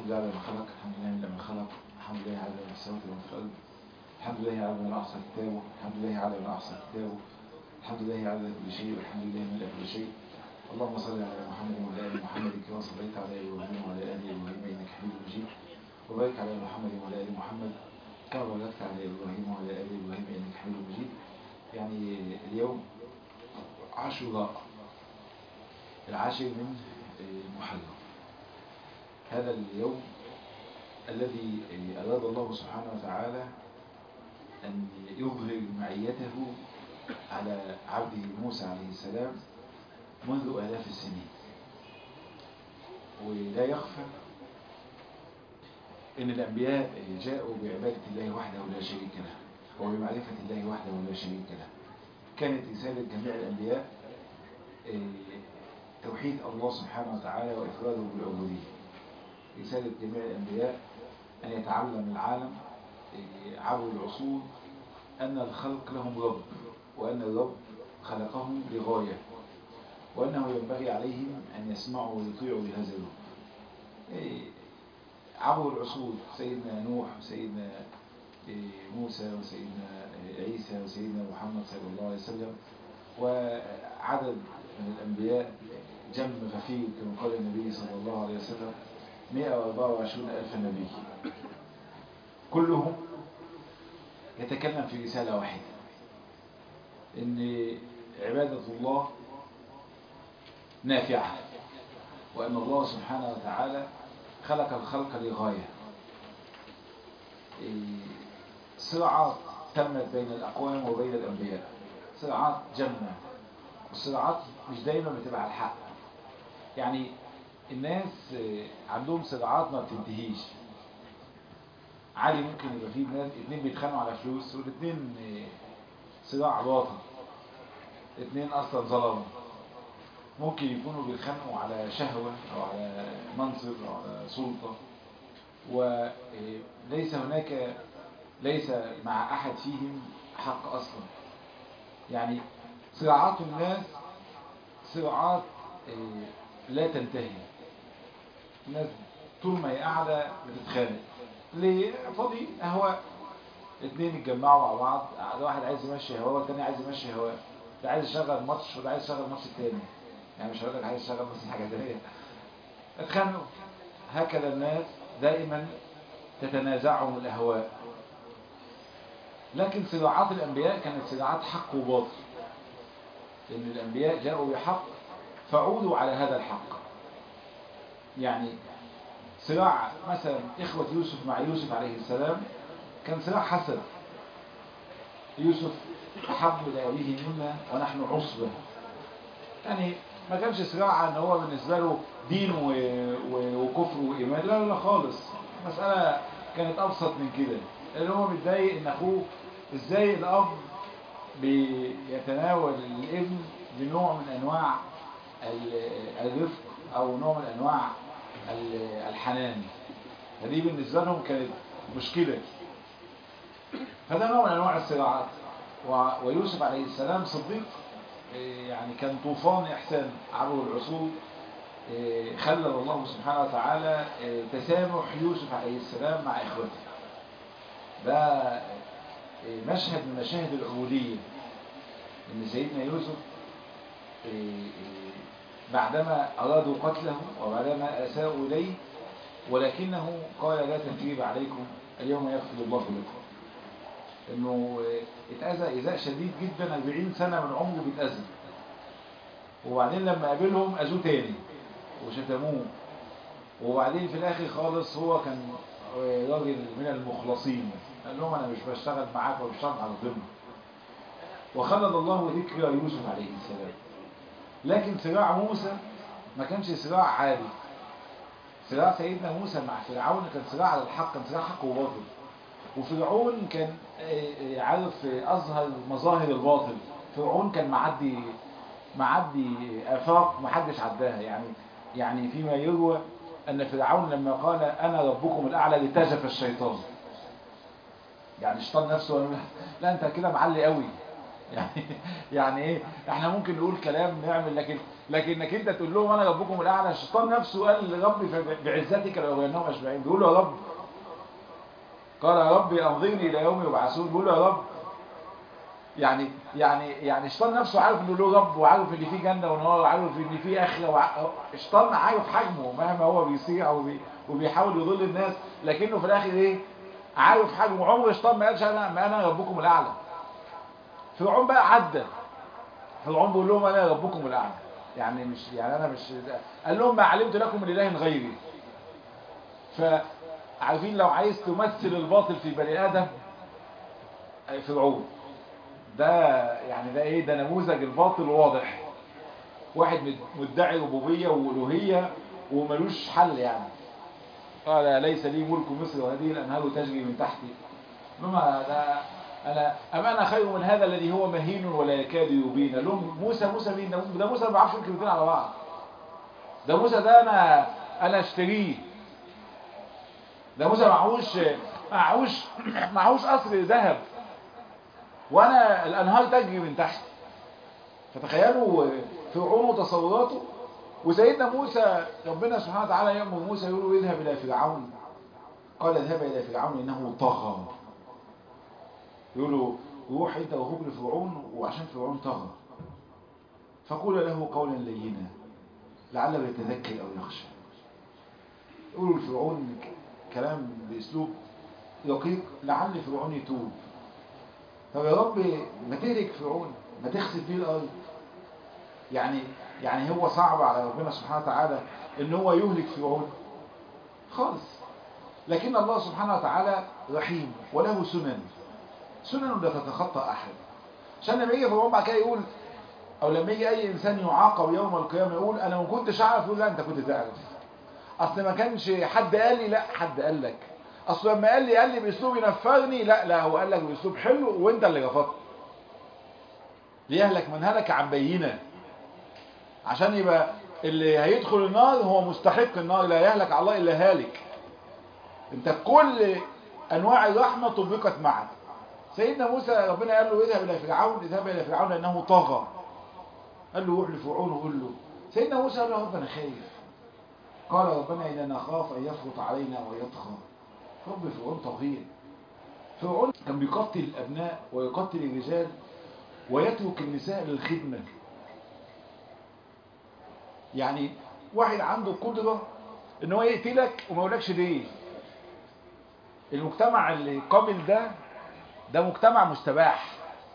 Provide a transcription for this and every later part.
لله على ما خلق الحمد لله من ما خلق الحمد لله على ما السماوات وما في الأرض الحمد لله على ما أحصى كتابه الحمد لله على ما أحصى كتابه الحمد لله على كل شيء والحمد لله من كل شيء اللهم صل على محمد وعلى ال محمد كما صليت على ابراهيم وعلى ال ابراهيم انك حميد مجيد وبارك على محمد وعلى ال محمد كما باركت على ابراهيم وعلى ال ابراهيم انك حميد مجيد يعني اليوم عاشوراء العاشر من محرم هذا اليوم الذي أراد الله سبحانه وتعالى أن يظهر معيته على عبده موسى عليه السلام منذ آلاف السنين ولا يخفى أن الأنبياء جاءوا بعبادة الله وحده لا شريك له وبمعرفة الله وحده لا شريك له كانت رسالة جميع الأنبياء توحيد الله سبحانه وتعالى وإفراده بالعبودية رسالة جميع الأنبياء أن يتعلم العالم عبر العصور أن الخلق لهم رب وأن الرب خلقهم لغاية وأنه ينبغي عليهم أن يسمعوا ويطيعوا لهذا الرب عبر العصور سيدنا نوح وسيدنا موسى وسيدنا عيسى وسيدنا محمد صلى الله عليه وسلم وعدد من الأنبياء جم غفير كما قال النبي صلى الله عليه وسلم 124 ألف نبي كلهم يتكلم في رسالة واحدة إن عبادة الله نافعة وأن الله سبحانه وتعالى خلق الخلق لغاية صراعات تمت بين الأقوام وبين الأنبياء صراعات جمة والصراعات مش دايما بتبقى على الحق يعني الناس عندهم صراعات ما بتنتهيش عادي ممكن يبقى في ناس اتنين بيتخانقوا على فلوس والاتنين صراع باطل اتنين اصلا ظلموا ممكن يكونوا بيتخانقوا على شهوة او على منصب او على سلطة وليس هناك ليس مع احد فيهم حق اصلا يعني صراعات الناس صراعات لا تنتهي الناس طول ما هي قاعدة بتتخانق ليه؟ فاضي اهواء اتنين اتجمعوا مع بعض ده واحد عايز يمشي هواه والتاني عايز يمشي هواه ده عايز يشغل ماتش وده عايز يشغل ماتش التاني يعني مش هقول لك عايز يشغل بس حاجة تانية اتخانقوا هكذا الناس دائما تتنازعهم الاهواء لكن صراعات الانبياء كانت صراعات حق وباطل ان الانبياء جاءوا بحق فعودوا على هذا الحق يعني صراع مثلا إخوة يوسف مع يوسف عليه السلام كان صراع حسن يوسف أحب إلى أبيه منا ونحن عصبة يعني ما كانش صراع ان هو بالنسبة له دين وكفر وإيمان لا لا خالص مسألة كانت أبسط من كده اللي هو متضايق ان أخوه إزاي الأب بيتناول الابن بنوع من أنواع الرفق او نوع من انواع الحنان فدي بالنسبة لهم كانت مشكلة فده نوع من انواع الصراعات ويوسف عليه السلام صديق يعني كان طوفان احسان عبر العصور خلل الله سبحانه وتعالى تسامح يوسف عليه السلام مع اخوته ده مشهد من مشاهد العبودية ان سيدنا يوسف بعدما أرادوا قتله وبعدما أساءوا إليه ولكنه قال لا تثريب عليكم اليوم يغفر الله لكم انه اتأذى إيذاء شديد جدا 40 سنة من عمره بيتأذى وبعدين لما قابلهم أذوه تاني وشتموه وبعدين في الآخر خالص هو كان راجل من المخلصين قال لهم أنا مش بشتغل معاك وبشتغل على الضمن وخلد الله ذكر يوسف عليه السلام لكن صراع موسى ما كانش صراع عادي صراع سيدنا موسى مع فرعون كان صراع على الحق كان صراع حق وباطل وفرعون كان عارف أظهر مظاهر الباطل فرعون كان معدي معدي آفاق ما حدش عداها يعني يعني فيما يروى أن فرعون لما قال أنا ربكم الأعلى لتجف الشيطان يعني الشيطان نفسه لا أنت كده معلي قوي يعني يعني ايه احنا ممكن نقول كلام نعمل لكن لكنك انت تقول لهم انا ربكم الاعلى الشيطان نفسه قال لربي بعزتك لاغوينهم اجمعين بيقول له يا رب قال يا ربي انظرني الى يوم يبعثون بيقول له يا رب يعني يعني يعني الشيطان نفسه عارف انه له رب وعارف ان في جنه ونار وعارف ان في اخره وع... الشيطان عارف حجمه مهما هو بيصيع وبي... وبيحاول يضل الناس لكنه في الاخر ايه عارف حجمه عمر الشيطان ما قالش انا ما انا ربكم الاعلى فرعون بقى عدى فرعون بيقول لهم انا ربكم الاعلى يعني مش يعني انا مش قال لهم ما علمت لكم من اله غيري فعارفين لو عايز تمثل الباطل في بني ادم فرعون ده يعني ده ايه ده نموذج الباطل واضح واحد مدعي ربوبيه والوهيه وملوش حل يعني قال ليس لي ملك مصر وهذه الانهار تجري من تحتي لما ده انا ام انا خير من هذا الذي هو مهين ولا يكاد يبين لهم موسى موسى مين ده موسى ما بيعرفش الكلمتين على بعض ده موسى ده انا انا اشتريه ده موسى معهوش معهوش معهوش قصر ذهب وانا الانهار تجري من تحت فتخيلوا فرعون وتصوراته وسيدنا موسى ربنا سبحانه وتعالى يأمر موسى يقول له اذهب الى فرعون قال اذهب الى فرعون انه طغى يقول له روح انت وهوب لفرعون وعشان فرعون طغى فقول له قولا لينا لعله يتذكر او يخشى يقولوا لفرعون كلام باسلوب دقيق لعل فرعون يتوب طب يا رب ما تهلك فرعون ما تخسف فيه الارض يعني يعني هو صعب على ربنا سبحانه وتعالى ان هو يهلك فرعون خالص لكن الله سبحانه وتعالى رحيم وله سنن سنن لا تتخطى احد عشان لما يجي فرعون بعد كده يقول او لما يجي اي انسان يعاقب يوم القيامه يقول انا ما كنتش اعرف يقول لا انت كنت تعرف اصل ما كانش حد قال لي لا حد قال لك اصل لما قال لي قال لي باسلوب ينفرني لا لا هو قال لك باسلوب حلو وانت اللي رفضت ليهلك من هلك عن بينه عشان يبقى اللي هيدخل النار هو مستحق النار لا يهلك على الله الا هالك انت كل انواع الرحمه طبقت معك سيدنا موسى ربنا قال له اذهب الى فرعون اذهب الى فرعون انه طغى قال له روح لفرعون وقول له سيدنا موسى قال له رب انا خايف قال ربنا اننا نخاف ان يفرط علينا ويطغى رب فرعون طغير فرعون كان بيقتل الابناء ويقتل الرجال ويترك النساء للخدمه يعني واحد عنده قدره ان هو يقتلك وما يقولكش ليه المجتمع اللي قابل ده ده مجتمع مستباح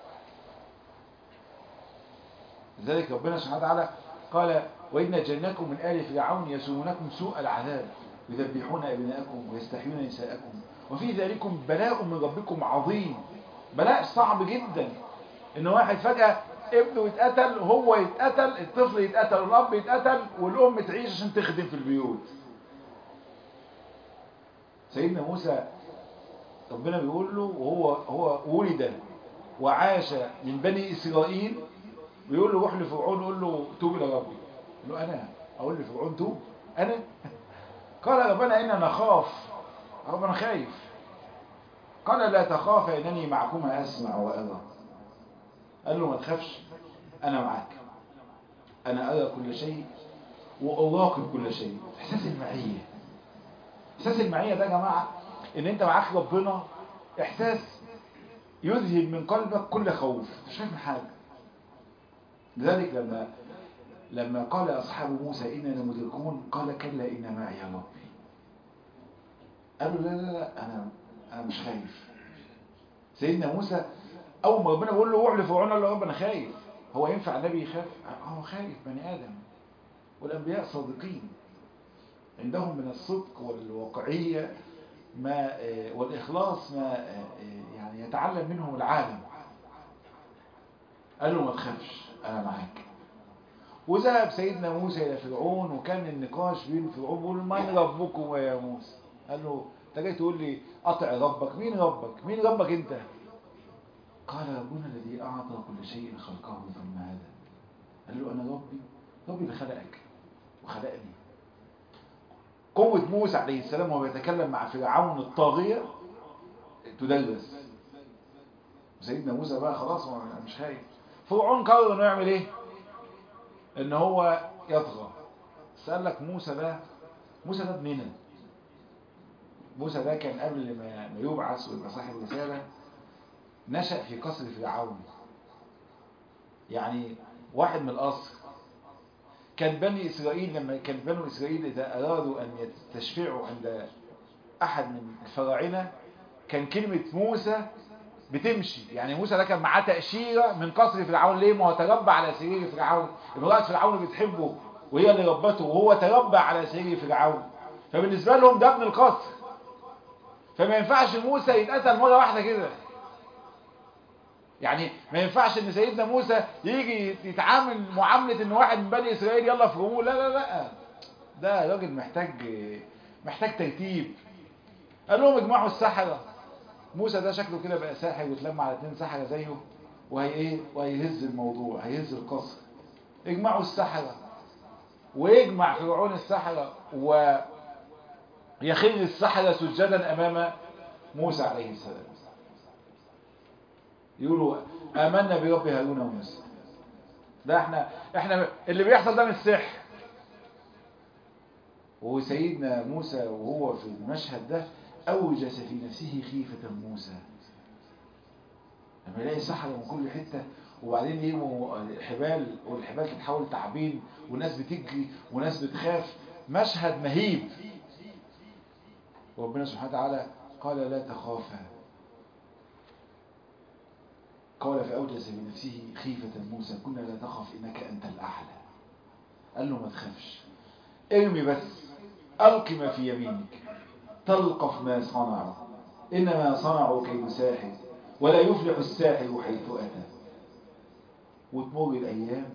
لذلك ربنا سبحانه وتعالى قال وإن نجيناكم من آل فرعون يسومونكم سوء العذاب يذبحون أبناءكم ويستحيون نساءكم وفي ذلكم بلاء من ربكم عظيم بلاء صعب جدا ان واحد فجأة ابنه يتقتل هو يتقتل الطفل يتقتل والاب يتقتل والام تعيش عشان تخدم في البيوت سيدنا موسى ربنا بيقول له وهو هو ولد وعاش من بني اسرائيل بيقول له روح لفرعون قول له توب الى ربي قال له انا اقول لفرعون توب انا قال ربنا انا نخاف ربنا خايف قال لا تخاف انني معكما اسمع وارى قال له ما تخافش انا معاك انا ارى كل شيء واراقب كل شيء احساس المعيه احساس المعيه ده يا جماعه ان انت معاك ربنا احساس يذهب من قلبك كل خوف مش خايف من حاجه لذلك لما لما قال اصحاب موسى اننا مدركون قال كلا ان معي ربي قالوا لا لا لا انا انا مش خايف سيدنا موسى اول ما ربنا بيقول له روح لفرعون قال له رب انا خايف هو ينفع النبي يخاف هو خايف بني ادم والانبياء صادقين عندهم من الصدق والواقعيه ما والاخلاص ما يعني يتعلم منهم العالم قال له ما تخافش انا معاك وذهب سيدنا موسى الى فرعون وكان النقاش بين فرعون بيقول من ربكم يا موسى قال له انت جاي تقول لي اطع ربك مين ربك مين ربك انت قال ربنا الذي اعطى كل شيء خلقه ثم هذا قال له انا ربي ربي اللي خلقك وخلقني قوة موسى عليه السلام وهو بيتكلم مع فرعون الطاغية تدلس سيدنا موسى بقى خلاص مش خايف فرعون قرر انه يعمل ايه ان هو يطغى بس قال لك موسى ده موسى ده ابننا موسى ده كان قبل ما ما يبعث ويبقى صاحب رسالة نشأ في قصر فرعون يعني واحد من القصر كان بني إسرائيل لما كان بنو إسرائيل إذا أرادوا أن يستشفعوا عند أحد من الفراعنة كان كلمة موسى بتمشي يعني موسى ده كان معاه تأشيرة من قصر فرعون ليه ما هو تربى على سرير فرعون امرأة فرعون بتحبه وهي اللي ربته وهو تربى على سرير فرعون فبالنسبة لهم ده ابن القصر فما ينفعش موسى يتقتل مرة واحدة كده يعني ما ينفعش ان سيدنا موسى يجي يتعامل معاملة ان واحد من بني اسرائيل يلا افرموه لا لا لا ده راجل محتاج محتاج ترتيب قال لهم اجمعوا السحرة موسى ده شكله كده بقى ساحر واتلم على اتنين سحرة زيه وهي ايه وهيهز الموضوع هيهز القصر اجمعوا السحرة ويجمع فرعون السحرة ويخر السحرة سجدا امام موسى عليه السلام يقولوا آمنا برب هارون وموسى ده احنا احنا اللي بيحصل ده مش سحر وسيدنا موسى وهو في المشهد ده أوجس في نفسه خيفة موسى لما يلاقي سحرة من كل حتة وبعدين يجوا حبال والحبال تتحول تعبين وناس بتجري وناس بتخاف مشهد مهيب وربنا سبحانه وتعالى قال لا تخافا قال فأوجس بنفسه خيفة موسى كنا لا تخف إنك أنت الأعلى قال له ما تخافش ارمي بس ألق ما في يمينك تلقف ما صنعوا إنما صنعوا كيد ساحر ولا يفلح الساحر حيث أتى وتمر الأيام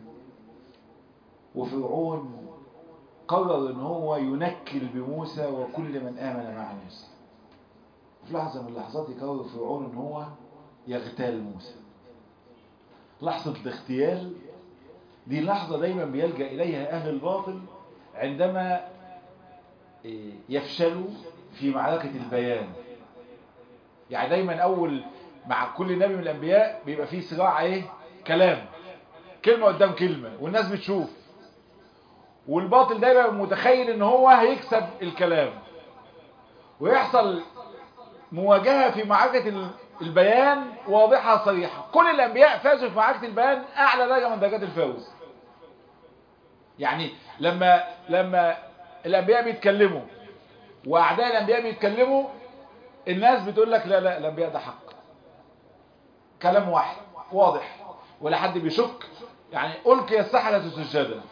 وفرعون قرر ان هو ينكل بموسى وكل من آمن مع موسى في لحظة من اللحظات يقرر فرعون ان هو يغتال موسى لحظة الاغتيال دي لحظة دايما بيلجأ إليها أهل الباطل عندما يفشلوا في معركة البيان يعني دايما أول مع كل نبي من الأنبياء بيبقى فيه صراع ايه كلام كلمة قدام كلمة والناس بتشوف والباطل دايما متخيل ان هو هيكسب الكلام ويحصل مواجهة في معركة البيان واضحة صريحة كل الأنبياء فازوا في معركة البيان أعلى درجة من درجات الفوز يعني لما لما الأنبياء بيتكلموا وأعداء الأنبياء بيتكلموا الناس بتقول لك لا لا الأنبياء ده حق كلام واحد واضح ولا حد بيشك يعني ألقي السحرة سجدا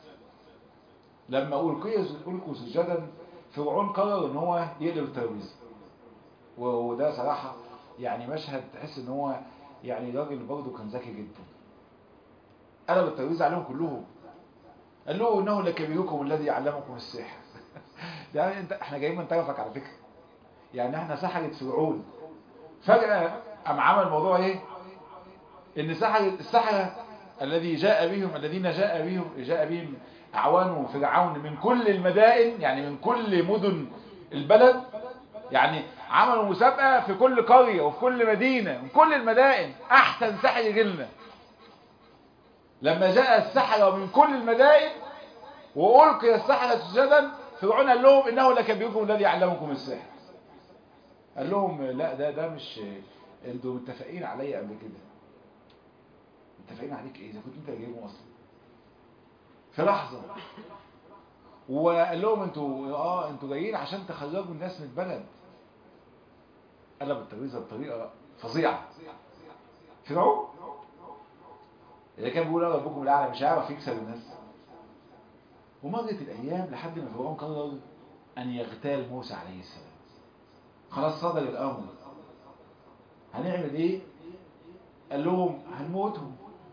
لما ألقي ألقوا سجدا فرعون قرر ان هو يقلب الترابيزه وده صراحة يعني مشهد تحس ان هو يعني راجل برضه كان ذكي جدا قلب الترابيزه عليهم كلهم قال له انه لكبيركم الذي علمكم السحر ده انت احنا جايين من طرفك على فكره يعني احنا سحرة فرعون فجأة قام عمل موضوع ايه ان سحر السحرة الذي جاء بهم الذين جاء بهم جاء بهم اعوان فرعون من كل المدائن يعني من كل مدن البلد يعني عملوا مسابقة في كل قرية وفي كل مدينة من كل المدائن احسن سحر يجيلنا لما جاء السحرة من كل المدائن وألقي السحرة سجدا فرعون قال لهم إنه لكبيركم الذي علمكم السحر قال لهم لا ده ده مش انتوا متفقين عليا قبل كده متفقين عليك ايه اذا كنت انت جايبهم اصلا في لحظة وقال لهم انتوا اه انتوا جايين عشان تخرجوا الناس من البلد قلب الترابيزه بطريقه فظيعه فرعون إذا كان بيقول ربكم الأعلى مش هيعرف يكسب الناس ومرت الأيام لحد ما فرعون قرر أن يغتال موسى عليه السلام خلاص صدر الأمر هنعمل إيه؟ قال لهم هنموتهم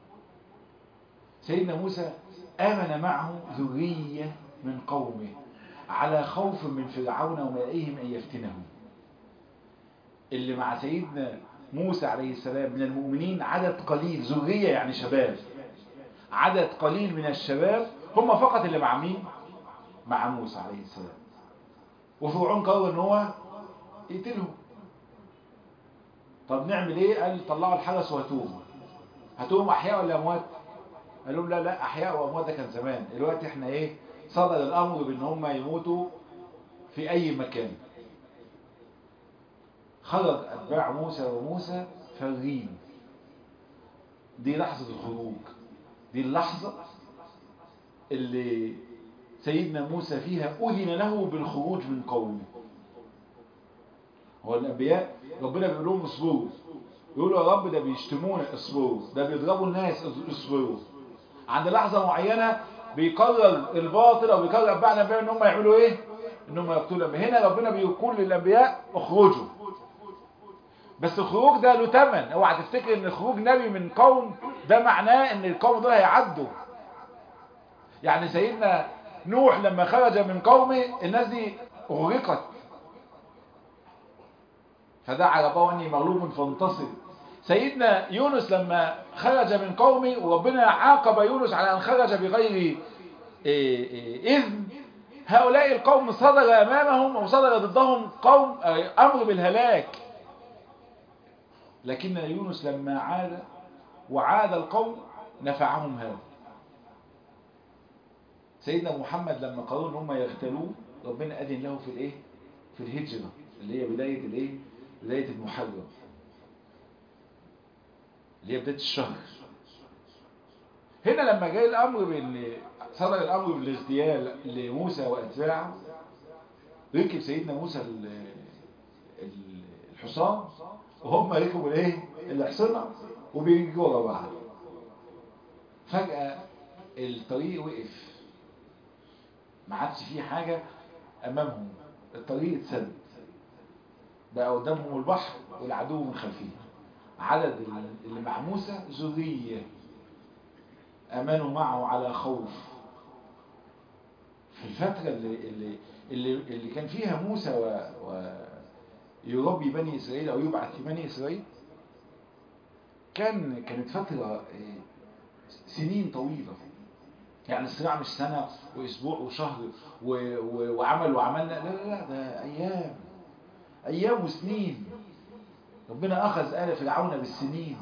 سيدنا موسى آمن معه ذرية من قومه على خوف من فرعون وملئهم أن يفتنهم اللي مع سيدنا موسى عليه السلام من المؤمنين عدد قليل ذرية يعني شباب عدد قليل من الشباب هم فقط اللي مع مين مع موسى عليه السلام وفرعون قرر ان هو يقتلهم طب نعمل ايه قال طلعوا الحرس وهاتوهم هتقوم احياء ولا اموات قال لهم لا لا احياء واموات ده كان زمان دلوقتي احنا ايه صدر الامر بان هم يموتوا في اي مكان خرج اتباع موسى وموسى فرين دي لحظة الخروج دي اللحظة اللي سيدنا موسى فيها أذن له بالخروج من قومه هو الأنبياء ربنا بيقول لهم اصبروا يقولوا يا رب ده بيشتمونا اصبروا ده بيضربوا الناس اصبروا عند لحظة معينة بيقرر الباطل او بيقرر اتباع الانبياء ان هم يعملوا ايه ان هم يقتلوا هنا ربنا بيقول للانبياء اخرجوا بس الخروج ده له ثمن اوعى تفتكر ان خروج نبي من قوم ده معناه ان القوم دول هيعدوا يعني سيدنا نوح لما خرج من قومه الناس دي اغرقت فدعا ربه اني مغلوب فانتصر سيدنا يونس لما خرج من قومه وربنا عاقب يونس على ان خرج بغير اذن هؤلاء القوم صدر امامهم وصدر ضدهم قوم امر بالهلاك لكن يونس لما عاد وعاد القوم نفعهم هذا سيدنا محمد لما قالوا ان هم يغتالوه ربنا اذن له في الايه في الهجره اللي هي بدايه الايه بدايه المحرم اللي هي بدايه الشهر هنا لما جاء الامر بان صدر الامر بالاغتيال لموسى واتباعه ركب سيدنا موسى الحصان وهم ركبوا الايه الحصنه وبيجوا ورا بعض فجاه الطريق وقف ما عادش فيه حاجه امامهم الطريق اتسد بقى قدامهم البحر والعدو من خلفهم عدد اللي مع موسى ذريه امنوا معه على خوف في الفتره اللي اللي اللي, اللي كان فيها موسى و, و يربي بني إسرائيل أو يبعث في بني إسرائيل كان كانت فترة سنين طويلة يعني الصراع مش سنة وأسبوع وشهر و... و... وعمل وعملنا لا لا لا ده أيام أيام وسنين ربنا أخذ آل فرعون بالسنين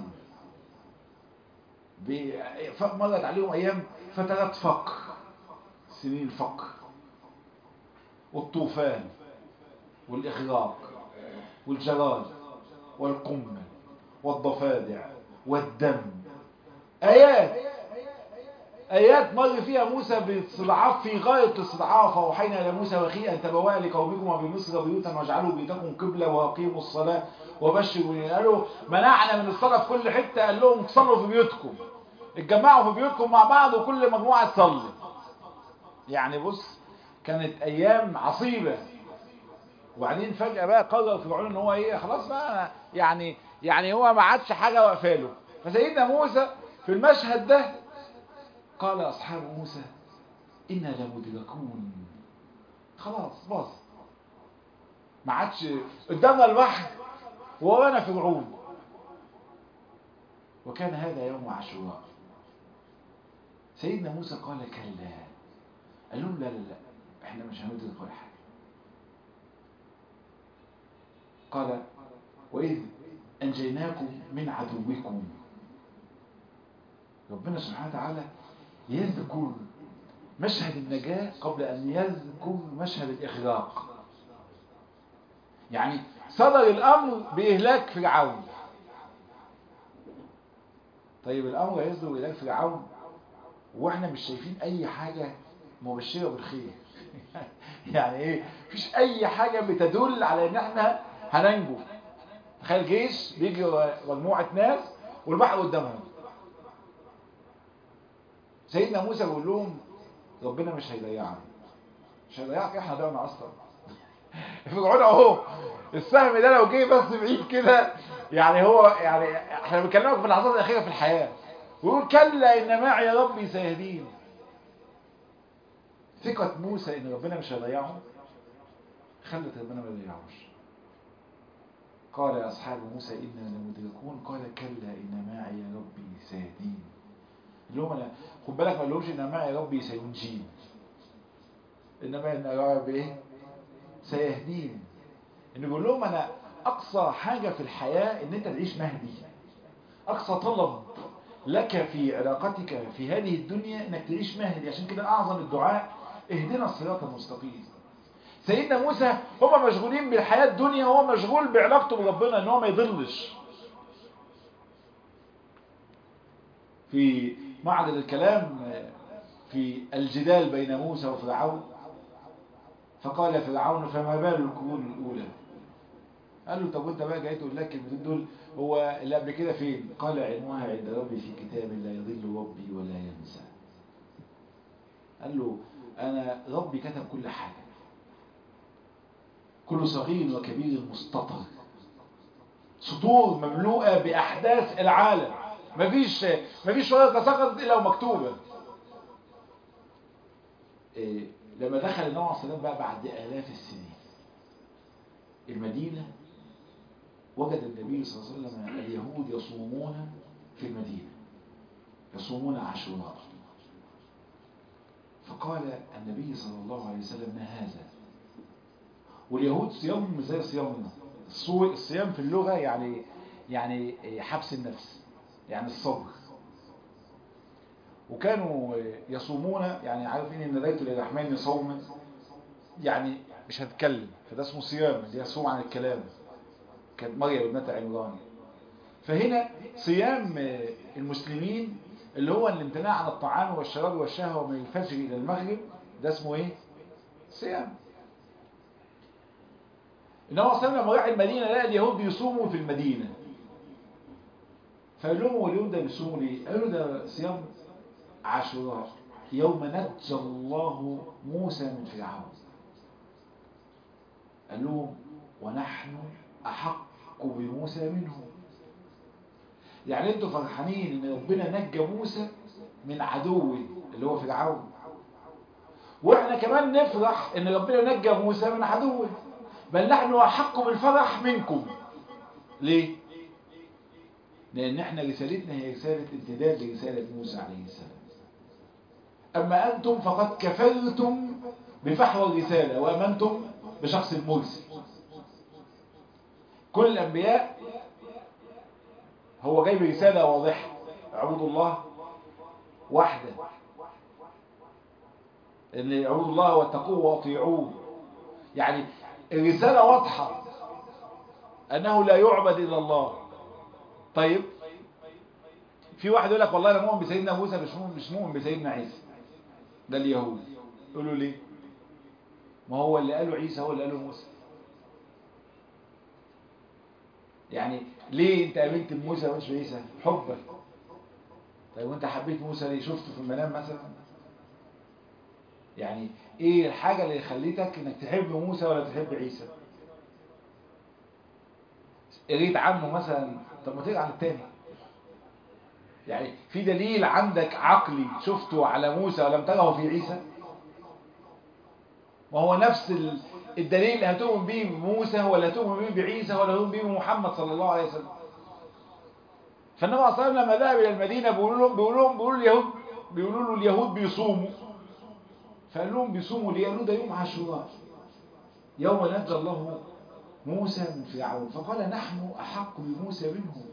ب... مرت عليهم أيام فترات فقر سنين فقر والطوفان والإغراق والجراد والقمل والضفادع والدم آيات آيات مر فيها موسى باستضعاف في غاية الاستضعاف وحينا إلى موسى وخي أن تبوأ لقومكم بمصر بيوتا واجعلوا بيوتكم قبلة وأقيموا الصلاة وبشروا قالوا منعنا من الصلاة في كل حتة قال لهم صلوا في بيوتكم اتجمعوا في بيوتكم مع بعض وكل مجموعة تصلي يعني بص كانت أيام عصيبة وبعدين فجأة بقى قرر فرعون ان هو ايه خلاص بقى يعني يعني هو ما عادش حاجة واقفاله فسيدنا موسى في المشهد ده قال اصحاب موسى انا لمدركون خلاص باظ ما عادش قدامنا البحر وورانا فرعون وكان هذا يوم عاشوراء سيدنا موسى قال كلا قال لهم لا لا لا احنا مش هندرك ولا حاجه قال وإذ أنجيناكم من عدوكم ربنا سبحانه وتعالى يذكر مشهد النجاة قبل أن يذكر مشهد الإخلاق يعني صدر الأمر بإهلاك فرعون طيب الأمر هيصدر بإهلاك فرعون وإحنا مش شايفين أي حاجة مبشرة بالخير يعني إيه مفيش أي حاجة بتدل على إن إحنا هننجو تخيل جيش بيجي مجموعة ناس والبحر قدامهم سيدنا موسى بيقول لهم ربنا مش هيضيعنا مش هيضيعك احنا ضيعنا اصلا فرعون اهو السهم ده لو جه بس بعيد كده يعني هو يعني احنا بنكلمك في اللحظات الاخيره في الحياه ويقول كلا ان معي ربي سيهدين ثقة موسى ان ربنا مش هيضيعهم خلت ربنا ما يضيعوش قال يا أصحاب موسى إنا لمدركون قال كلا إن معي ربي سيهدين اللي هم أنا خد بالك ما قالهمش إن معي ربي سينجين إنما إن ربي إيه سيهدين إن يقول لهم أنا أقصى حاجة في الحياة إن أنت تعيش مهدي أقصى طلب لك في علاقتك في هذه الدنيا انك تعيش مهدي عشان كده اعظم الدعاء اهدنا الصراط المستقيم سيدنا موسى هم مشغولين بالحياة الدنيا وهو مشغول بعلاقته بربنا ان هو ما يضلش في معرض الكلام في الجدال بين موسى وفرعون فقال فرعون فما بال القرون الاولى قال له طب وانت بقى جاي تقول لك الكلمتين دول هو اللي قبل كده فين قال علمها عند ربي في كتاب لا يضل ربي ولا ينسى قال له انا ربي كتب كل حاجة كل صغير وكبير مستطر سطور مملوءة بأحداث العالم مفيش مفيش ورقة سقطت إلا ومكتوبة إيه لما دخل النبي عليه الصلاة بقى بعد آلاف السنين المدينة وجد النبي صلى الله عليه وسلم اليهود يصومون في المدينة يصومون عاشوراء فقال النبي صلى الله عليه وسلم ما هذا واليهود صيام زي صيامنا الصيام في اللغة يعني يعني حبس النفس يعني الصبر وكانوا يصومون يعني عارفين ان ناديت للرحمن صوما يعني مش هتكلم فده اسمه صيام اللي يصوم عن الكلام كانت مريم ابنة عمران فهنا صيام المسلمين اللي هو الامتناع عن الطعام والشراب والشهوة من الفجر إلى المغرب ده اسمه ايه صيام إنما صلى لما راح المدينة لقى اليهود بيصوموا في المدينة فقال لهم هو اليوم ده بيصوموا ليه؟ قالوا ده صيام عاشوراء يوم نجى الله موسى من فرعون قال لهم ونحن أحق بموسى منهم يعني انتوا فرحانين ان ربنا نجى موسى من عدوه اللي هو فرعون واحنا كمان نفرح ان ربنا نجى موسى من عدوه بل نحن احق بالفرح منكم ليه لان احنا رسالتنا هي رسالة امتداد لرسالة موسى عليه السلام اما انتم فقد كفرتم بفحوى الرسالة وامنتم بشخص المرسل كل الانبياء هو جايب رسالة واضحة اعبدوا الله وحده ان اعبدوا الله واتقوه واطيعوه يعني الرسالة واضحة انه لا يعبد الا الله طيب في واحد يقول لك والله انا مؤمن بسيدنا موسى مش مؤمن مش مؤمن بسيدنا عيسى ده اليهود يقولوا ليه ما هو اللي قاله عيسى هو اللي قاله موسى يعني ليه انت امنت بموسى مش بعيسى حبك طيب وانت حبيت موسى ليه شفته في المنام مثلا يعني ايه الحاجة اللي خليتك انك تحب موسى ولا تحب عيسى قريت عنه مثلا طب ما تقرا عن التاني يعني في دليل عندك عقلي شفته على موسى ولم تره في عيسى وهو نفس الدليل اللي هتؤمن به بموسى هو اللي هتؤمن به بعيسى ولا هتؤمن به بمحمد صلى الله عليه وسلم فالنبي صلى الله عليه وسلم لما ذهب الى المدينه بيقولوا لهم بيقولوا لهم بيقولوا اليهود بيقولوا له اليهود بيصوموا فقال لهم بيصوموا ليه قالوا ده يوم عاشوراء يوم نجى الله موسى من فرعون فقال نحن احق بموسى منهم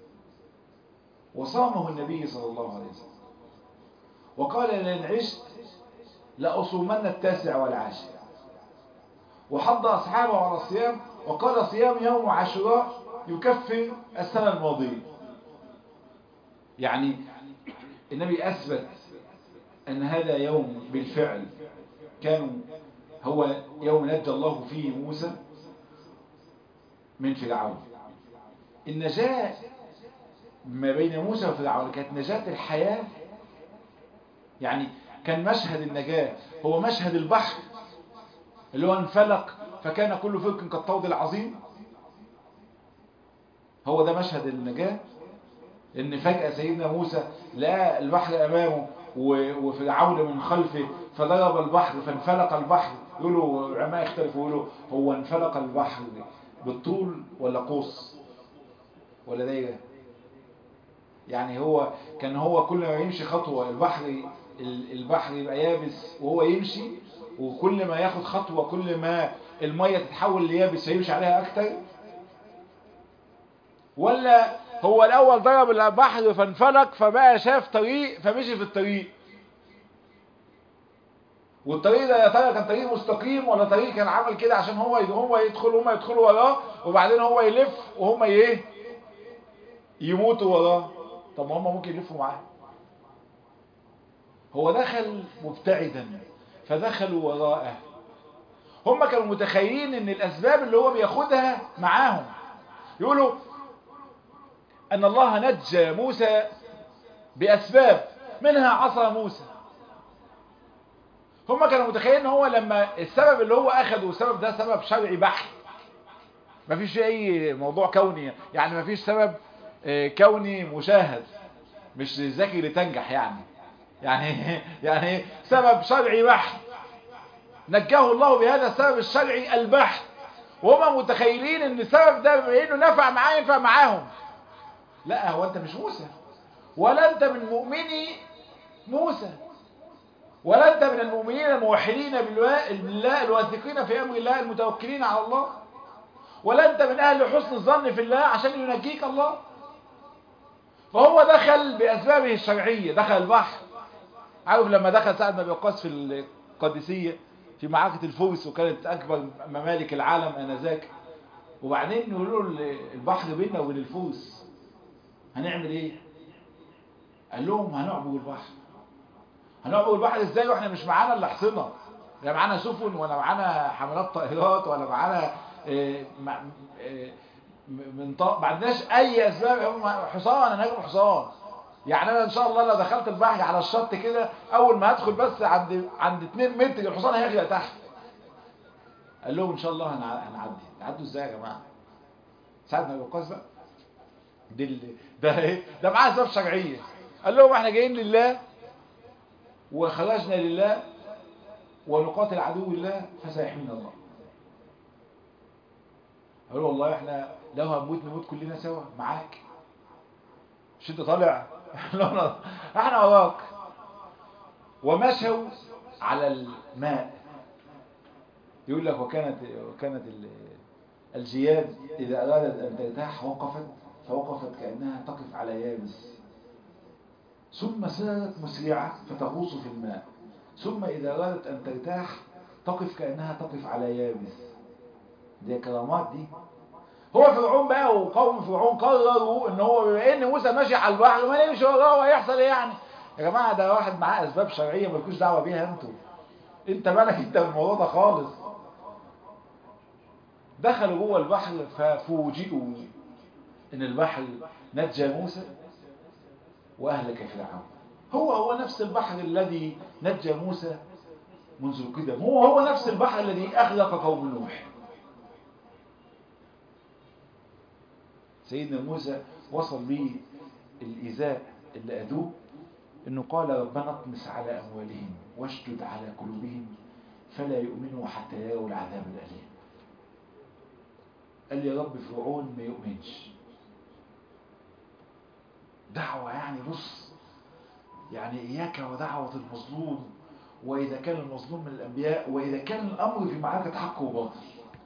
وصامه النبي صلى الله عليه وسلم وقال لئن عشت لأصومن التاسع والعاشر وحض أصحابه على الصيام وقال صيام يوم عاشوراء يكفر السنة الماضية يعني النبي أثبت أن هذا يوم بالفعل كان هو يوم نجى الله فيه موسى من فرعون النجاة ما بين موسى وفرعون كانت نجاة الحياة يعني كان مشهد النجاة هو مشهد البحر اللي هو انفلق فكان كل فرق كالطود العظيم هو ده مشهد النجاة ان فجأة سيدنا موسى لقى البحر امامه وفرعون من خلفه فضرب البحر فانفلق البحر يقولوا العلماء يختلفوا يقولوا هو انفلق البحر بالطول ولا قوس ولا دايره يعني هو كان هو كل ما يمشي خطوة البحر البحر يبقى يابس وهو يمشي وكل ما ياخد خطوة كل ما المية تتحول ليابس فيمشي عليها أكتر ولا هو الاول ضرب البحر فانفلق فبقى شاف طريق فمشي في الطريق والطريق ده يا ترى كان طريق مستقيم ولا طريق كان عامل كده عشان هو هو يدخل وهم يدخلوا وراه وبعدين هو يلف وهم ايه يموتوا وراه طب ما هم ممكن يلفوا معاه هو دخل مبتعدا فدخلوا وراءه هم كانوا متخيلين ان الاسباب اللي هو بياخدها معاهم يقولوا ان الله نجى موسى باسباب منها عصا موسى هم كانوا متخيلين ان هو لما السبب اللي هو اخده السبب ده سبب شرعي بحت مفيش اي موضوع كوني يعني مفيش سبب كوني مشاهد مش ذكي لتنجح يعني يعني يعني سبب شرعي بحت نجاه الله بهذا السبب الشرعي البحت وهم متخيلين ان السبب ده بما انه نفع معاه ينفع معاهم لا هو انت مش موسى ولا انت من مؤمني موسى ولا انت من المؤمنين الموحدين بالله الواثقين في امر الله المتوكلين على الله ولا انت من اهل حسن الظن في الله عشان ينجيك الله فهو دخل باسبابه الشرعيه دخل البحر عارف لما دخل سعد بن وقاص في القادسيه في معركه الفرس وكانت اكبر ممالك العالم انذاك وبعدين يقولوا له البحر بيننا وبين الفرس هنعمل ايه قال لهم هنعبر البحر هنعبر البحر ازاي واحنا مش معانا الا حصنه لا معانا سفن ولا معانا حملات طائرات ولا معانا إيه إيه من طاق ما عندناش اي اسباب حصان انا هاجم حصان يعني انا ان شاء الله لو دخلت البحر على الشط كده اول ما هدخل بس عند عند 2 متر الحصان هيغرق تحت قال لهم ان شاء الله هنعدي نعدوا ازاي يا جماعه سعد بن وقاص بقى دي ده ايه ده معاه اسباب شرعيه قال لهم احنا جايين لله وخرجنا لله ونقاتل عدو الله فسيحمينا الله قالوا والله احنا لو هنموت نموت كلنا سوا معاك مش انت طالع احنا وراك ومشوا على الماء يقول لك وكانت وكانت الجياد اذا ارادت ان ترتاح وقفت فوقفت كانها تقف على يابس ثم سارت مسرعه فتغوص في الماء ثم اذا ارادت ان ترتاح تقف كانها تقف على يابس دي كرامات دي هو فرعون بقى وقوم فرعون قرروا ان هو بما ان موسى ماشي على البحر ما نمشي وراه وهيحصل ايه يعني يا جماعه ده واحد معاه اسباب شرعيه مالكوش دعوه بيها انتوا انت مالك انت بالموضوع ده خالص دخلوا جوه البحر ففوجئوا ان البحر نجى موسى واهلك فرعون هو هو نفس البحر الذي نجى موسى منذ القدم هو هو نفس البحر الذي اغرق قوم نوح سيدنا موسى وصل به الإيذاء اللي أدوه إنه قال ربنا اطمس على أموالهم واشدد على قلوبهم فلا يؤمنوا حتى يروا العذاب الأليم قال يا رب فرعون ما يؤمنش دعوة يعني بص يعني إياك ودعوة المظلوم وإذا كان المظلوم من الأنبياء وإذا كان الأمر في معركة حق وباطل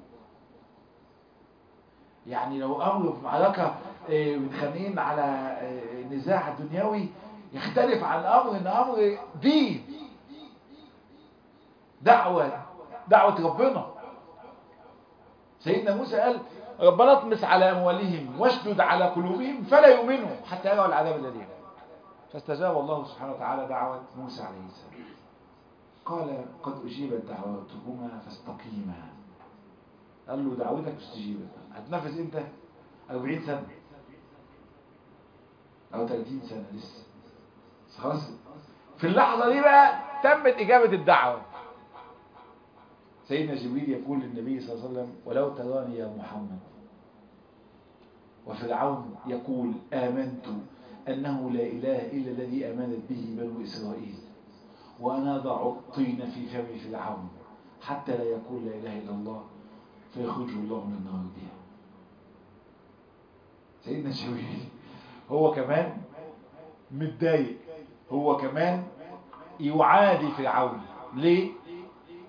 يعني لو أمر في معركة متخانقين على نزاع دنيوي يختلف عن أمر إن أمر دين دعوة دعوة ربنا سيدنا موسى قال ربنا اطمس على أموالهم واشدد على قلوبهم فلا يؤمنوا حتى يروا العذاب الذي فاستجاب الله سبحانه وتعالى دعوة موسى عليه السلام قال قد أجيبت دعوتكما فاستقيما قال له دعوتك استجيبت هتنفذ امتى 40 سنة او 30 سنة لسه خلاص في اللحظة دي بقى تمت إجابة الدعوة سيدنا جبريل يقول للنبي صلى الله عليه وسلم ولو تراني يا محمد وفرعون يقول آمنت أنه لا إله إلا الذي أمنت به بنو إسرائيل وأنا ضع الطين في فم فرعون حتى لا يقول لا إله إلا الله فيخرجه الله من النار بها سيدنا جبريل هو كمان متضايق هو كمان يعادي فرعون ليه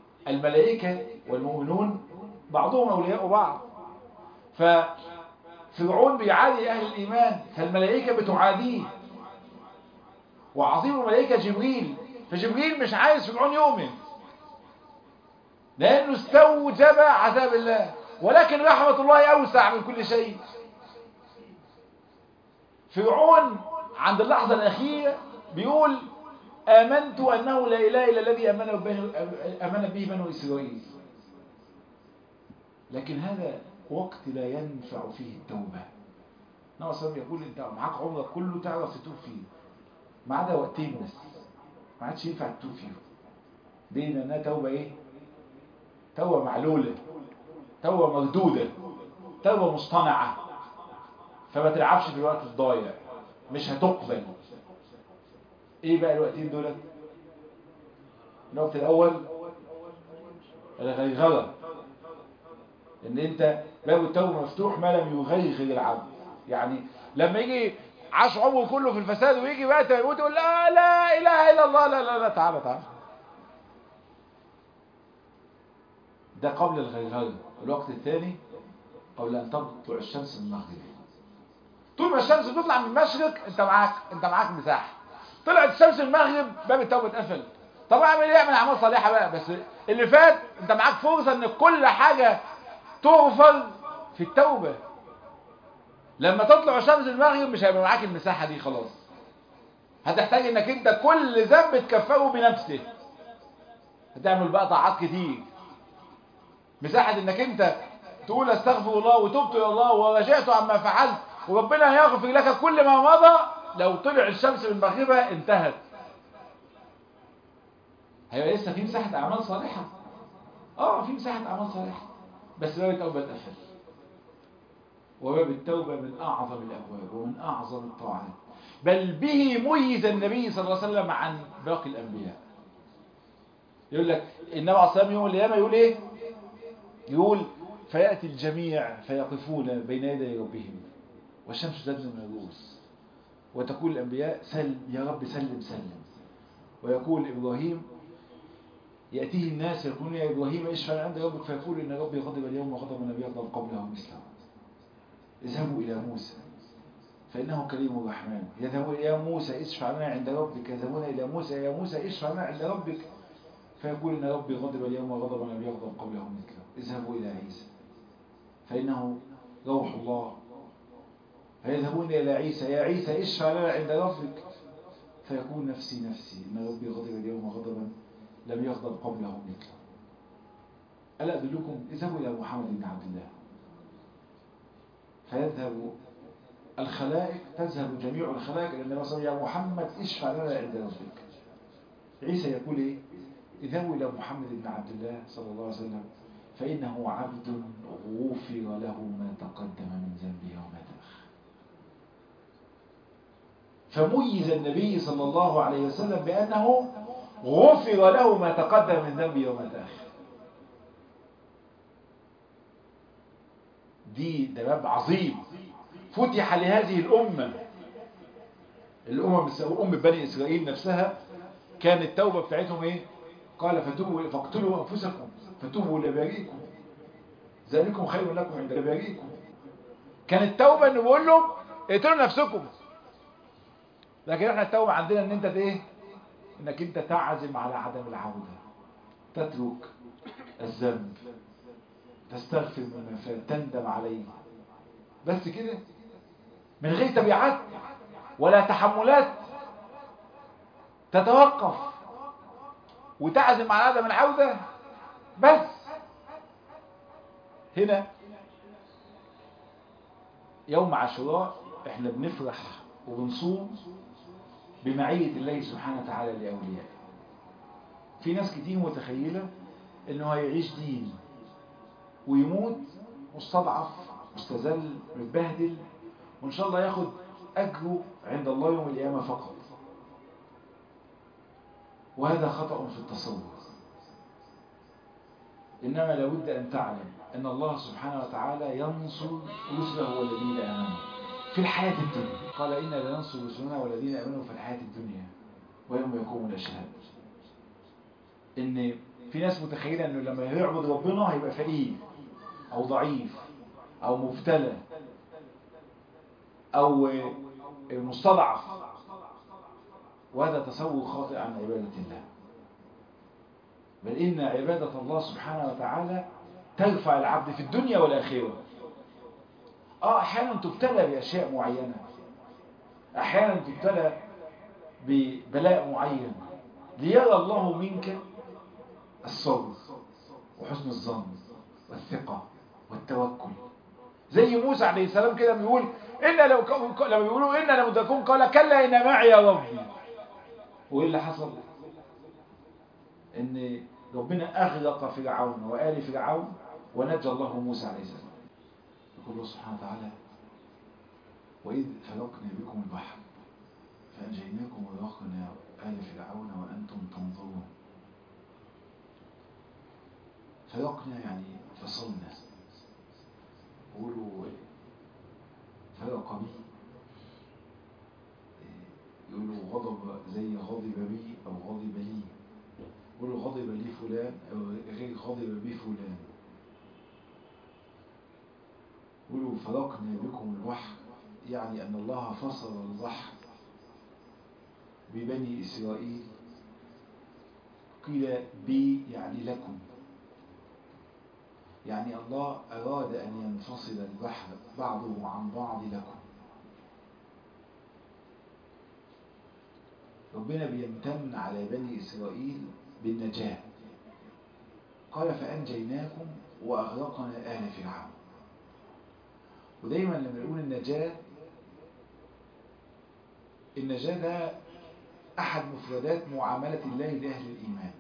الملائكة والمؤمنون بعضهم أولياء بعض فرعون بيعادي أهل الإيمان فالملائكة بتعاديه وعظيم الملائكة جبريل فجبريل مش عايز فرعون يؤمن لأنه استوجب عذاب الله ولكن رحمة الله أوسع من كل شيء فرعون عند اللحظة الأخيرة بيقول آمنت أنه لا إله إلا الذي أمن به بنو إسرائيل لكن هذا وقت لا ينفع فيه التوبة نوع صلى يقول انت معاك عمرك كله تعرف تتوب فيه ما عدا وقتين بس ما عادش ينفع تتوب فيه دي لانها توبة ايه توبة معلولة توبة مردودة توبة مصطنعة فما تلعبش في الوقت الضايع مش هتقبل ايه بقى الوقتين دول الوقت الاول الغيغرة ان انت باب التوبة مفتوح ما لم يغيغر العبد يعني لما يجي عاش عمره كله في الفساد ويجي وقت يموت يقول لا لا اله الا الله لا لا لا تعالى تعالى ده قبل الغيغرة الوقت الثاني قبل ان تطلع الشمس من المغرب طول ما الشمس بتطلع من المشرق انت معاك انت معاك مساحه طلعت الشمس من المغرب باب التوبه اتقفل طب اعمل ايه اعمل اعمال صالحه بقى بس اللي فات انت معاك فرصه ان كل حاجه تغفر في التوبه لما تطلع شمس المغرب مش هيبقى معاك المساحه دي خلاص هتحتاج انك انت كل ذنب تكفره بنفسه هتعمل بقى طاعات كتير مساحه انك انت تقول استغفر الله وتبت الى الله ورجعت عما فعلت وربنا هيغفر لك كل ما مضى لو طلع الشمس من مغربها انتهت هيبقى لسه في مساحة أعمال صالحة اه في مساحة أعمال صالحة بس باب التوبة اتقفل وباب التوبة من أعظم الأبواب ومن أعظم الطاعات بل به ميز النبي صلى الله عليه وسلم عن باقي الأنبياء يقول لك النبي عليه الصلاة يوم القيامة يقول إيه يقول فيأتي الجميع فيقفون بين يدي ربهم والشمس تدنو من الرؤوس وتقول الأنبياء سل يا رب سلم سلم ويقول إبراهيم يأتيه الناس يقولون يا إبراهيم اشفع عند ربك فيقول إن ربي غضب اليوم وغضب لم يغضب قبله مثله اذهبوا إلى موسى فإنه كريم الرحمن يذهبون إلى موسى اشفع لنا عند ربك يذهبون إلى موسى يا موسى اشفع لنا عند ربك فيقول إن ربي غضب اليوم وغضب لم يغضب قبله مثله اذهبوا إلى عيسى فإنه روح الله فيذهبون إلى عيسى يا عيسى اشفع لنا عند ربك فيقول نفسي نفسي إن ربي غضب اليوم غضبا لم يغضب قبله مثله ألا أدلكم اذهبوا إلى محمد بن عبد الله فيذهب الخلائق تذهب جميع الخلائق إلى النبي صلى الله عليه وسلم يا محمد اشفع لنا عند ربك عيسى يقول إيه اذهبوا إلى محمد بن عبد الله صلى الله عليه وسلم فإنه عبد غفر له ما تقدم من ذنبه وما تأخر فميز النبي صلى الله عليه وسلم بأنه غفر له ما تقدم من ذنبه وما تأخر دي ده باب عظيم فتح لهذه الأمة الأمم أم بني إسرائيل نفسها كان التوبة بتاعتهم إيه قال فتوبوا فاقتلوا أنفسكم فتوبوا لباريكم ذلكم خير لكم عند باريكم كان التوبة انه بيقول لهم اقتلوا نفسكم لكن احنا التوبة عندنا ان انت ايه انك انت تعزم على عدم العودة تترك الذنب تستغفر مما فات تندم عليه بس كده من غير تبعات ولا تحملات تتوقف وتعزم على عدم العودة بس هنا يوم عاشوراء احنا بنفرح وبنصوم بمعية الله سبحانه وتعالى لأوليائه في ناس كتير متخيلة انه هيعيش دين ويموت مستضعف مستذل متبهدل وان شاء الله ياخد اجره عند الله يوم القيامة فقط وهذا خطأ في التصور إنما لابد أن تعلم أن الله سبحانه وتعالى ينصر رسله والذين آمنوا في الحياة الدنيا قال إنا لننصر رسلنا والذين آمنوا في الحياة الدنيا ويوم يقوم الأشهاد إن في ناس متخيلة أنه لما يعبد ربنا هيبقى فقير أو ضعيف أو مبتلى أو المستضعف وهذا تصور خاطئ عن عبادة الله بل إن عبادة الله سبحانه وتعالى ترفع العبد في الدنيا والآخرة آه أحيانا تبتلى بأشياء معينة أحيانا تبتلى ببلاء معين ليرى الله منك الصبر وحسن الظن والثقة والتوكل زي موسى عليه السلام كده بيقول إن لو لما بيقولوا إن لم تكون قال كلا إن معي يا ربي وإيه اللي حصل إن ربنا أغلق فرعون وآل فرعون ونجى الله موسى عليه السلام يقول الله سبحانه وتعالى وإذ فرقنا بكم البحر فأنجيناكم ورقنا آل فرعون وأنتم تنظرون فرقنا يعني فصلنا قولوا فرق بي يقولوا غضب زي غضب بي أو غضب لي يقولوا غضب لي فلان أو غير غضب بي فلان يقولوا فرقنا بكم البحر يعني أن الله فصل البحر ببني إسرائيل قيل بي يعني لكم يعني الله أراد أن ينفصل البحر بعضه عن بعض لكم ربنا بيمتن على بني إسرائيل بالنجاة قال فأنجيناكم وأغرقنا آل فرعون ودايما لما نقول النجاة النجاة ده أحد مفردات معاملة الله لأهل الإيمان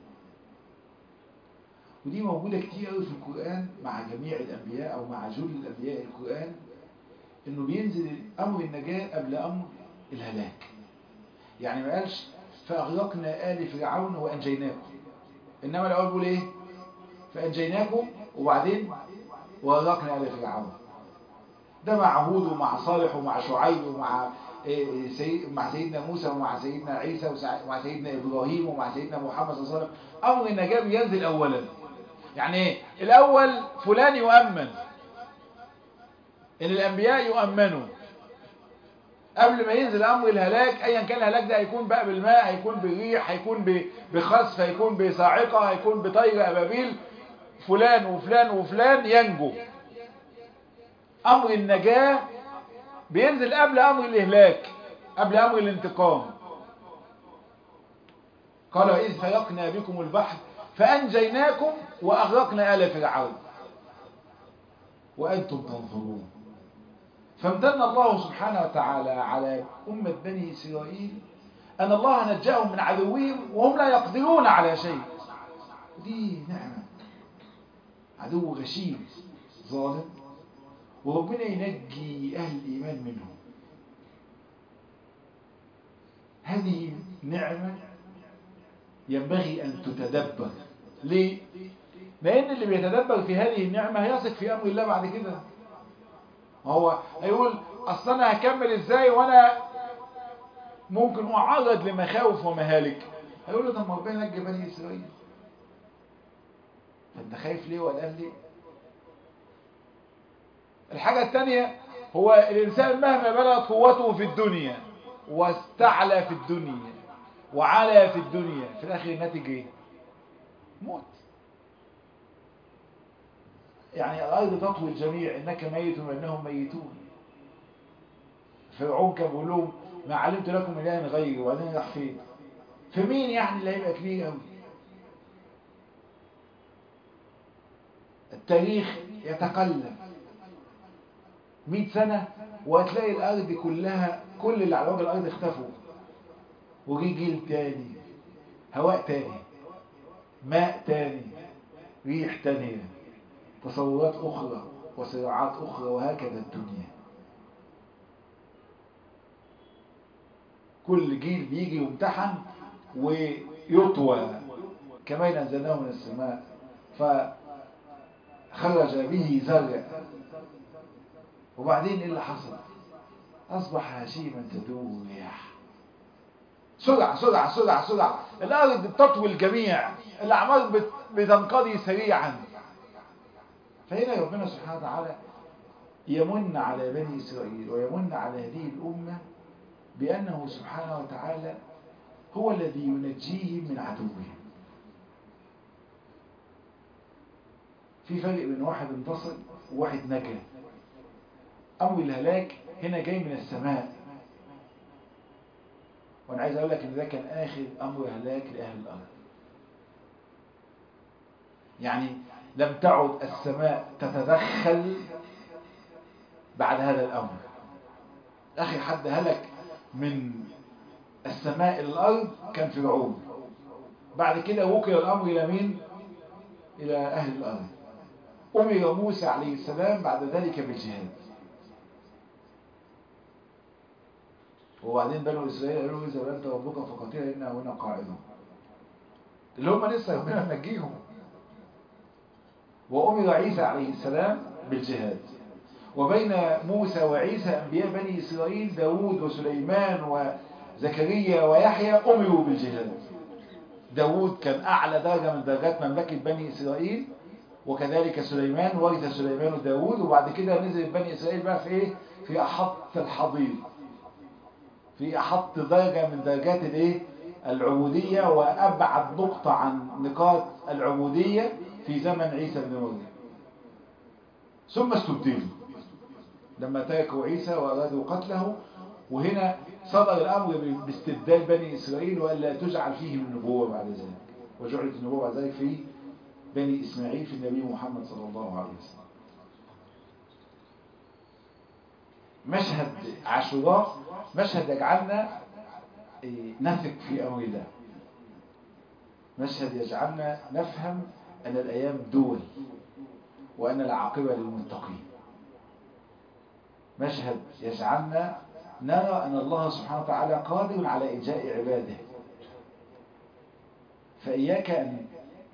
ودي موجودة كتير قوي في القرآن مع جميع الأنبياء أو مع جل الأنبياء القرآن إنه بينزل أمر النجاة قبل أمر الهلاك يعني ما قالش فأغرقنا آل فرعون وأنجيناكم إنما الأول بيقول إيه فأنجيناكم وبعدين وأغرقنا آل فرعون ده مع هود ومع صالح ومع شعيب ومع مع سيدنا موسى ومع سيدنا عيسى ومع سيدنا إبراهيم ومع سيدنا محمد صلى الله عليه وسلم أمر النجاة بينزل أولا يعني ايه الأول فلان يؤمن إن الأنبياء يؤمنوا قبل ما ينزل أمر الهلاك أيا كان الهلاك ده هيكون بقى بالماء هيكون بالريح هيكون بخسف هيكون بصاعقة هيكون بطير أبابيل فلان وفلان وفلان ينجو أمر النجاة بينزل قبل أمر الإهلاك قبل أمر الانتقام قال إذ فرقنا بكم البحر فأنجيناكم وأغرقنا آل فرعون وأنتم تنظرون فامتن الله سبحانه وتعالى على أمة بني إسرائيل أن الله نجاهم من عدوهم وهم لا يقدرون على شيء دي نعمة عدو غشيم ظالم وربنا ينجي أهل الإيمان منهم هذه نعمة ينبغي أن تتدبر ليه؟ لأن اللي بيتدبر في هذه النعمة هيثق في أمر الله بعد كده هو هيقول أصلا أنا هكمل إزاي وأنا ممكن أعرض لمخاوف ومهالك هيقول له طب ما ربنا نجى بني إسرائيل فأنت خايف ليه وقلقان ليه؟ الحاجة الثانية هو الإنسان مهما بلغت قوته في الدنيا واستعلى في الدنيا وعلى في الدنيا في الآخر الناتج إيه؟ موت يعني الأرض تطوي الجميع إنك ميت وإنهم ميتون فرعون كان بيقول لهم ما علمت لكم إله غيري وبعدين راح فين؟ في مين يعني اللي هيبقى كبير قوي؟ التاريخ يتقلب 100 سنة وهتلاقي الأرض كلها كل اللي على وجه الأرض اختفوا وجي جيل تاني هواء تاني ماء تاني ريح تانية تصورات أخرى وصراعات أخرى وهكذا الدنيا كل جيل بيجي يمتحن ويطوى كما أنزلناه من السماء فخرج به زرع وبعدين ايه اللي حصل اصبح هشيما تدوم الرياح سرعة سرعة سرعة سرعة الارض بتطوي الجميع الاعمار بتنقضي سريعا فهنا ربنا سبحانه وتعالى يمن على بني إسرائيل ويمن على هذه الأمة بأنه سبحانه وتعالى هو الذي ينجيهم من عدوهم في فرق بين واحد انتصر وواحد نجا أمر الهلاك هنا جاي من السماء وأنا عايز أقول لك إن ده كان آخر أمر هلاك لأهل الأرض يعني لم تعد السماء تتدخل بعد هذا الأمر آخر حد هلك من السماء إلى الأرض كان فرعون بعد كده وكل الأمر إلى مين؟ إلى أهل الأرض أمر موسى عليه السلام بعد ذلك بالجهاد وبعدين بنو إسرائيل قالوا إذا لم ربك فقاتل إنا هنا قاعدون اللي هم لسه ربنا نجيهم وأمر عيسى عليه السلام بالجهاد وبين موسى وعيسى أنبياء بني إسرائيل داود وسليمان وزكريا ويحيى أمروا بالجهاد داود كان أعلى درجة من درجات مملكة بني إسرائيل وكذلك سليمان ورث سليمان داود وبعد كده نزل بني إسرائيل بقى في إيه؟ في أحط الحضيض في أحط درجة من درجات الإيه؟ العبودية وأبعد نقطة عن نقاط العبودية في زمن عيسى بن مريم ثم استبدلوا لما تركوا عيسى وأرادوا قتله وهنا صدر الأمر باستبدال بني إسرائيل وألا تجعل فيهم النبوة بعد ذلك وجعلت النبوة بعد ذلك في بني إسماعيل في النبي محمد صلى الله عليه وسلم مشهد عاشوراء مشهد يجعلنا نثق في أمر الله مشهد يجعلنا نفهم أن الأيام دول وأن العاقبة للمتقين مشهد يجعلنا نرى أن الله سبحانه وتعالى قادر على إنجاء عباده فإياك أن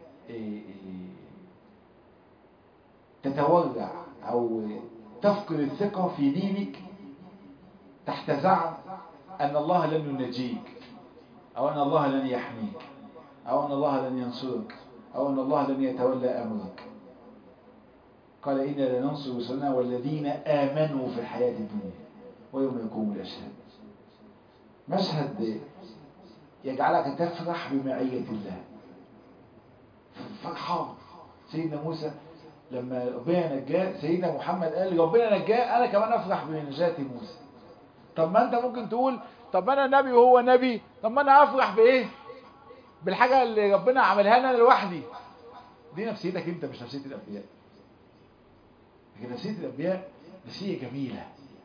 تتورع أو تفقد الثقة في دينك تحت زعم أن الله لن ينجيك أو أن الله لن يحميك أو أن الله لن ينصرك أو أن الله لن يتولى أمرك قال إنا لننصر رسلنا والذين آمنوا في الحياة الدنيا ويوم يقوم الأشهاد مشهد يجعلك تفرح بمعية الله فرحان سيدنا موسى لما ربنا نجاه سيدنا محمد قال ربنا نجاه أنا كمان أفرح بنجاة موسى طب ما أنت ممكن تقول طب أنا نبي وهو نبي طب ما أنا أفرح بإيه بالحاجة اللي ربنا عملها لنا لوحدي دي نفسيتك أنت مش نفسية الأنبياء لكن نفسية الأنبياء نفسية جميلة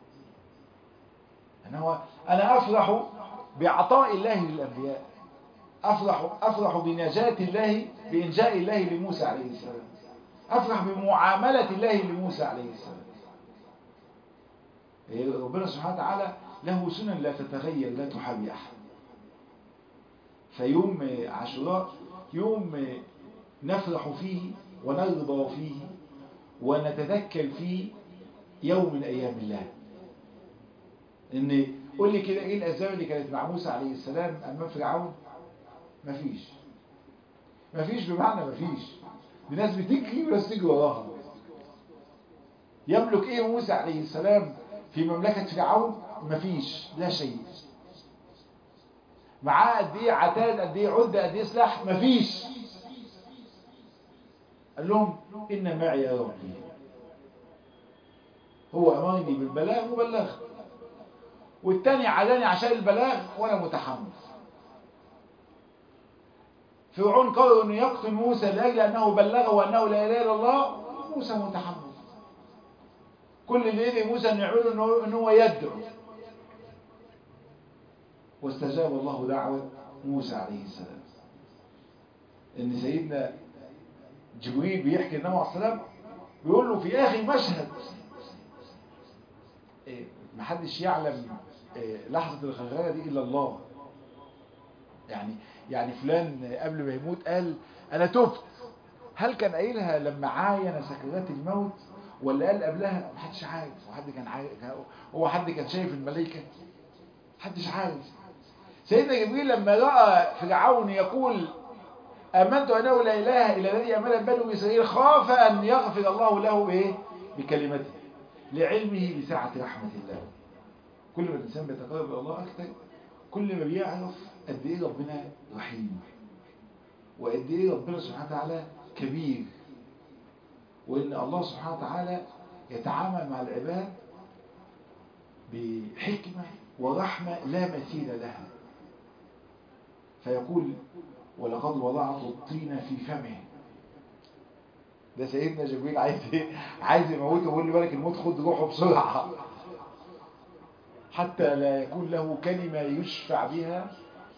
أنا هو أنا أفرح بعطاء الله للأنبياء أفرح أفرح بنجاة الله بإنجاء الله لموسى عليه السلام أفرح بمعاملة الله لموسى عليه السلام ربنا سبحانه وتعالى له سنن لا تتغير لا تحابي أحد فيوم عاشوراء يوم نفرح فيه ونرضى فيه ونتذكر فيه يوم من أيام الله إن قول لي كده إيه الأسباب اللي كانت مع موسى عليه السلام أمام فرعون مفيش مفيش بمعنى مفيش دي ناس بتجري وناس تجري وراها يملك إيه موسى عليه السلام في مملكة فرعون مفيش لا شيء معاه قد ايه عتاد قد ايه عده قد ايه سلاح مفيش قال لهم ان معي يا ربي هو امرني بالبلاغ وبلغ والتاني عداني عشان البلاغ وانا متحمس فرعون قرر انه يقتل موسى لاجل انه بلغه وانه لا اله الا الله موسى متحمس كل اللي يدي موسى ان يعمله ان هو يدعو واستجاب الله دعوة موسى عليه السلام ان سيدنا جبريل بيحكي النبي عليه السلام بيقول له في اخر مشهد إيه محدش يعلم إيه لحظة الغرغرة دي الا الله يعني يعني فلان قبل ما يموت قال انا تبت هل كان قايلها لما عاين سكرات الموت ولا قال قبلها محدش عارف وحد كان عارف هو حد كان شايف الملائكه محدش عارف سيدنا جبريل لما رأى فرعون يقول آمنت أنه لا إله إلا الذي أمن بنو إسرائيل خاف أن يغفر الله له بإيه؟ بكلمته لعلمه بسعة رحمة الله كل ما الإنسان بيتقرب إلى الله أكثر كل ما بيعرف قد إيه ربنا رحيم وقد إيه ربنا سبحانه وتعالى كبير وإن الله سبحانه وتعالى يتعامل مع العباد بحكمة ورحمة لا مثيل لها فيقول ولقد وضعت الطين في فمه ده سيدنا جبريل عايز ايه عايز يموته ويقول لي بالك الموت خد روحه بسرعه حتى لا يكون له كلمه يشفع بها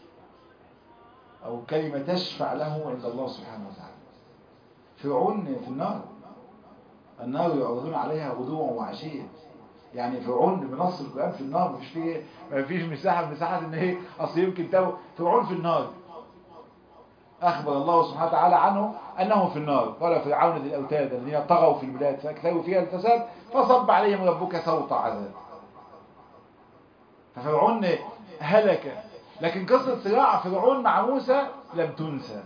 او كلمه تشفع له عند الله سبحانه وتعالى فرعون في النار النار يعرضون عليها غدوا وعشيا يعني فرعون بنص القرآن في النار مفيش فيه مفيش مساحة مساحة ان ايه اصل يمكن تاو فرعون في النار اخبر الله سبحانه وتعالى عنه انه في النار قال فرعون ذي الاوتاد الذين طغوا في البلاد فاكثروا فيها الفساد فصب عليهم ربك سوط عذاب ففرعون هلك لكن قصة صراع فرعون مع موسى لم تنسى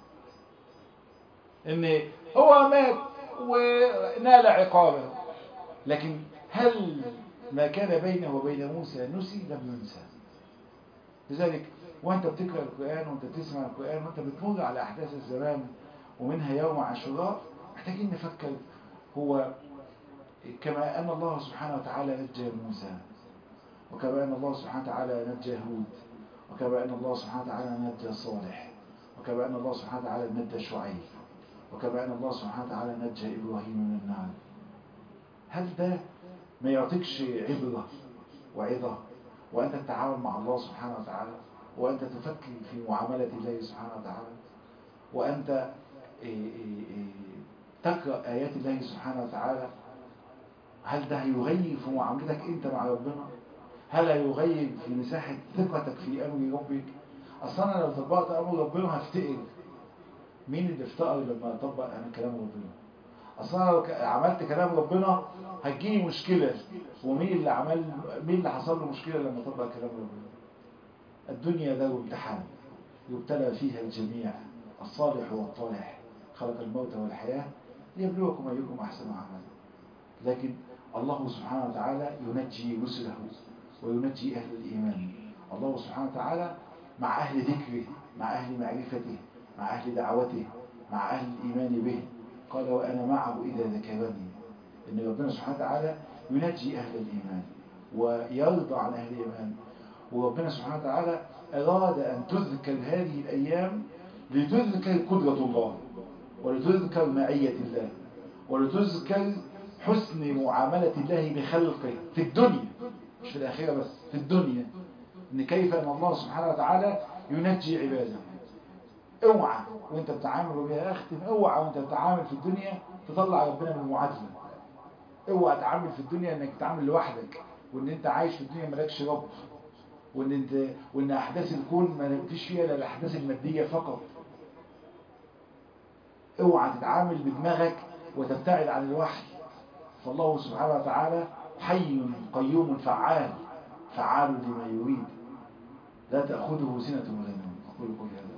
ان هو مات ونال عقابه لكن هل ما كان بينه وبين موسى نسي لم ينسى لذلك وانت بتقرأ القرآن وانت بتسمع القرآن وانت بتمر على أحداث الزمان ومنها يوم عاشوراء محتاجين نفكر هو كما أن الله سبحانه وتعالى نجى موسى وكما أن الله سبحانه وتعالى نجى هود وكما أن الله سبحانه وتعالى نجى صالح وكما أن الله سبحانه وتعالى نجى شعيب وكما أن الله سبحانه وتعالى نجى إبراهيم من النار هل ده ما يعطيكش عبرة وعظة وأنت تتعامل مع الله سبحانه وتعالى وأنت تفكر في معاملة الله سبحانه وتعالى وأنت تقرأ آيات الله سبحانه وتعالى هل ده هيغير في معاملتك أنت مع ربنا هل هيغير في مساحة ثقتك في أمر ربك أصلا أنا لو طبقت أمر ربنا هفتقر مين اللي افتقر لما أطبق أنا كلام ربنا اصلا لو عملت كلام ربنا هتجيني مشكلة ومين اللي عمل مين اللي حصل له مشكلة لما طبق كلام ربنا الدنيا دار امتحان يبتلى فيها الجميع الصالح والطالح خلق الموت والحياة ليبلوكم أيكم أحسن عملا لكن الله سبحانه وتعالى ينجي رسله وينجي أهل الإيمان الله سبحانه وتعالى مع أهل ذكره مع أهل معرفته مع أهل دعوته مع أهل الإيمان به قال وأنا معه إذا ذكرني إن ربنا سبحانه وتعالى ينجي أهل الإيمان ويرضى عن أهل الإيمان وربنا سبحانه وتعالى أراد أن تذكر هذه الأيام لتذكر قدرة الله ولتذكر معية الله ولتذكر حسن معاملة الله بخلقه في الدنيا مش في الآخرة بس في الدنيا إن كيف أن الله سبحانه وتعالى ينجي عباده اوعى وانت بتعامل وبيها اختم اوعى وانت بتعامل في الدنيا تطلع ربنا من المعادلة اوعى تعامل في الدنيا انك تتعامل لوحدك وان انت عايش في الدنيا مالكش رب وان انت وان احداث الكون ما فيش فيها الا الاحداث المادية فقط اوعى تتعامل بدماغك وتبتعد عن الوحي فالله سبحانه وتعالى حي قيوم فعال فعال لما يريد لا تأخذه سنة ولا نوم أقول قولي هذا